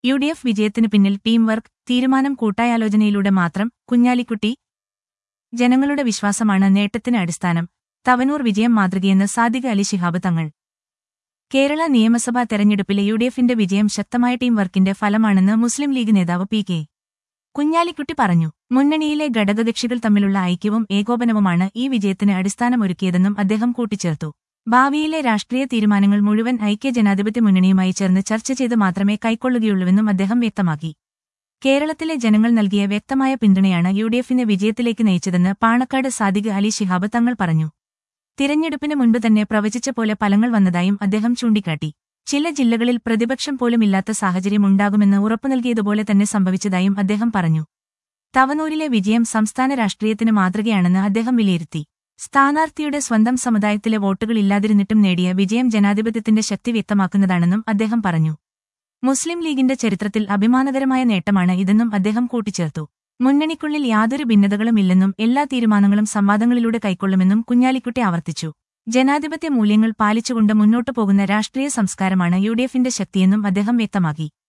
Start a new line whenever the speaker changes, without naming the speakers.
U D F വിജയത്തിനു പിന്നിൽ team work തീരുമാനം കൂട്ടായാലോചനയിലൂടെ മാത്രം കുഞ്ഞാലിക്കുട്ടി ജനങ്ങളുടെ വിശ്വാസമാണ് നേട്ടത്തിന് അടിസ്ഥാനം തവനൂർ വിജയം മാതൃകയെന്ന് സാദിഖ അലി ശിഹാബ് തങ്ങൾ കേരള നിയമസഭാ തെരഞ്ഞെടുപ്പിലെ യു ഡി എഫിന്റെ വിജയം ശക്തമായ ടീം വർക്കിന്റെ ഫലമാണെന്ന് മുസ്ലിം ലീഗ് നേതാവ് പി കെ കുഞ്ഞാലിക്കുട്ടി പറഞ്ഞു മുന്നണിയിലെ ഘടകകക്ഷികൾ തമ്മിലുള്ള ഐക്യവും ഏകോപനവുമാണ് ഈ വിജയത്തിന് അടിസ്ഥാനമൊരുക്കിയതെന്നും അദ്ദേഹം കൂട്ടിച്ചേർത്തു ഭാവിയിലെ രാഷ്ട്രീയ തീരുമാനങ്ങൾ മുഴുവൻ ഐക്യ ജനാധിപത്യ മുന്നണിയുമായി ചേർന്ന് ചർച്ച ചെയ്ത് മാത്രമേ കൈക്കൊള്ളുകയുള്ളൂവെന്നും അദ്ദേഹം വ്യക്തമാക്കി കേരളത്തിലെ ജനങ്ങൾ നൽകിയ വ്യക്തമായ പിന്തുണയാണ് യു ഡി എഫിനെ വിജയത്തിലേക്ക് നയിച്ചതെന്ന് പാണക്കാട് സാദിഖ് അലി ശിഹാബ് തങ്ങൾ പറഞ്ഞു തിരഞ്ഞെടുപ്പിന് മുൻപ് തന്നെ പ്രവചിച്ച പോലെ ഫലങ്ങൾ വന്നതായും അദ്ദേഹം ചൂണ്ടിക്കാട്ടി ചില ജില്ലകളിൽ പ്രതിപക്ഷം പോലും ഇല്ലാത്ത സാഹചര്യം ഉണ്ടാകുമെന്ന് ഉറപ്പു നൽകിയതുപോലെ തന്നെ സംഭവിച്ചതായും അദ്ദേഹം പറഞ്ഞു തവനൂരിലെ വിജയം സംസ്ഥാന രാഷ്ട്രീയത്തിന് മാതൃകയാണെന്ന് അദ്ദേഹം വിലയിരുത്തി സ്ഥാനാർത്ഥിയുടെ സ്വന്തം സമുദായത്തിലെ വോട്ടുകൾ ഇല്ലാതിരുന്നിട്ടും നേടിയ വിജയം ജനാധിപത്യത്തിന്റെ ശക്തി വ്യക്തമാക്കുന്നതാണെന്നും അദ്ദേഹം പറഞ്ഞു മുസ്ലിം ലീഗിന്റെ ചരിത്രത്തിൽ അഭിമാനകരമായ നേട്ടമാണ് ഇതെന്നും അദ്ദേഹം കൂട്ടിച്ചേർത്തു മുന്നണിക്കുള്ളിൽ യാതൊരു ഭിന്നതകളും ഇല്ലെന്നും എല്ലാ തീരുമാനങ്ങളും സംവാദങ്ങളിലൂടെ കൈക്കൊള്ളുമെന്നും കുഞ്ഞാലിക്കുട്ടി ആവർത്തിച്ചു ജനാധിപത്യ മൂല്യങ്ങൾ പാലിച്ചുകൊണ്ട് മുന്നോട്ടു പോകുന്ന രാഷ്ട്രീയ സംസ്കാരമാണ് യു ഡി എഫിന്റെ ശക്തിയെന്നും അദ്ദേഹം വ്യക്തമാക്കി